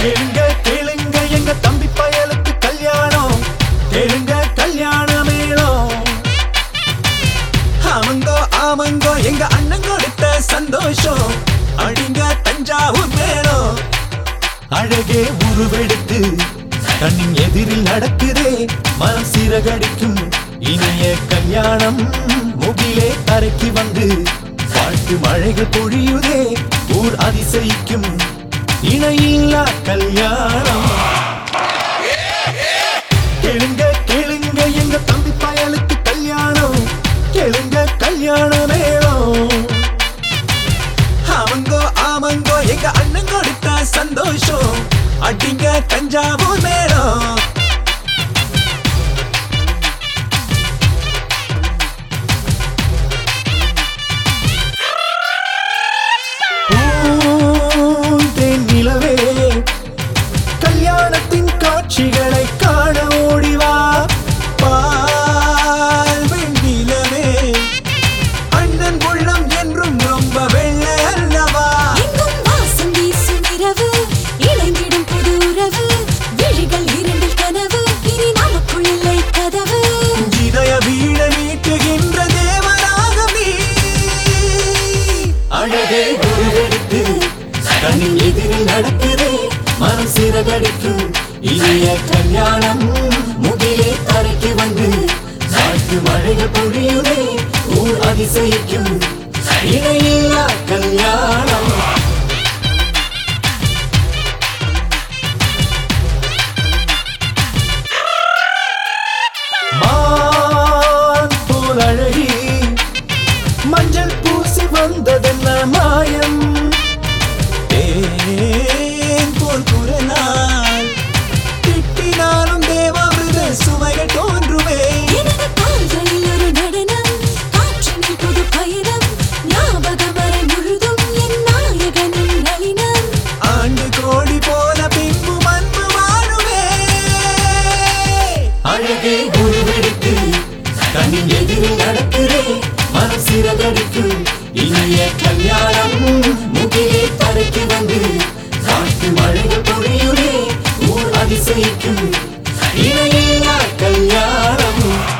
கேளுங்க கேளுங்க எங்க தம்பி பயலுக்கு கல்யாணம் கேளுங்க கல்யாண மேளம் ஆமங்கோ ஆமங்கோ எங்க அண்ணன் கொடுத்த சந்தோஷம் அடிங்க தஞ்சாவூர் மேளம் அழகே உருவெடுத்து கண்ணின் எதிரில் நடக்குதே மனம் சிறகடிக்கும் இனிய கல்யாணம் முகிலே தரைக்கு வந்து வாழ்த்து மழைகள் பொழியுதே ஊர் அதிசயிக்கும் இணையில்லா கல்யாணம் கேளுங்க கேளுங்க எங்க தம்பி பயலுக்கு கல்யாணம் கேளுங்க கல்யாண மேளம் ஆமங்கோ ஆமங்கோ எங்க அண்ணன் கொடுத்த சந்தோஷம் அடிங்க தஞ்சாவூர் மேளம் பூந்தேன் நிலவே கல்யாணத்தின் காட்சிகளை காண ஓடிவா பால் வெண்ணிலவே அண்ணன் உள்ளம் என்றும் ரொம்ப வெள்ளை அல்லவா எங்கும் வாசம் வீசும் இரவு இணைந்திடும் புது உறவு விழிகள் இரண்டில் கனவு இனி நமக்குள் இல்லை கதவு இதய வீட மீட்டுகின்ற தேவனாக நீ அழகே உருவெடுத்து கண்ணின் எதிரில் நடக்குதே மனம் சிறகடிக்கும் இனிய கல்யாணம் முகிலே தரைக்கு வந்து காற்று மழைகள் பொழியுதே ஊர் அதிசயிக்கும் இணையில்லா கல்யாணம் மான் போல் அழகி மஞ்சள் பூசி வந்ததென்ன மாயம் தேன் போல் குரலால் திட்டினாலும் தேவாமிருத சுவைகள் தோன்றுமே எனது கால்களில் ஒரு நடனம் காற்றினில் புது பயணம் ஞாபகம் வரை முழுதும் என் நாயகனின் நளினம் ஆண்டு கோடி போல பின்பு மண்பு வாழுமே அழகே உருவெடுத்து கண்ணின் எதிரில் நடக்குதே மனம் சிறகடிக்கும் இனிய கல்யாணம் முகிலே தரைக்கு வந்து காட்டு மழைகள் பொழியுதே ஊர் அதிசயிக்கும் இணையில்லா கல்யாணம்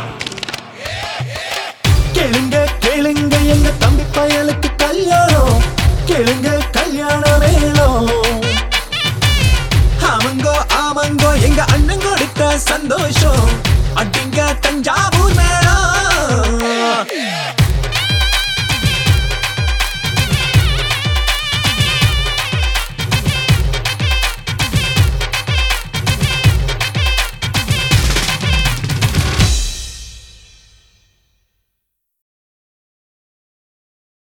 கேளுங்க கேளுங்க எங்க தம்பி பயலுக்கு கல்யாணம் கேளுங்க கல்யாண மேளம் ஆமங்கோ ஆமங்கோ எங்க அண்ணன் கொடுத்த சந்தோஷம் அடிங்க தஞ்சா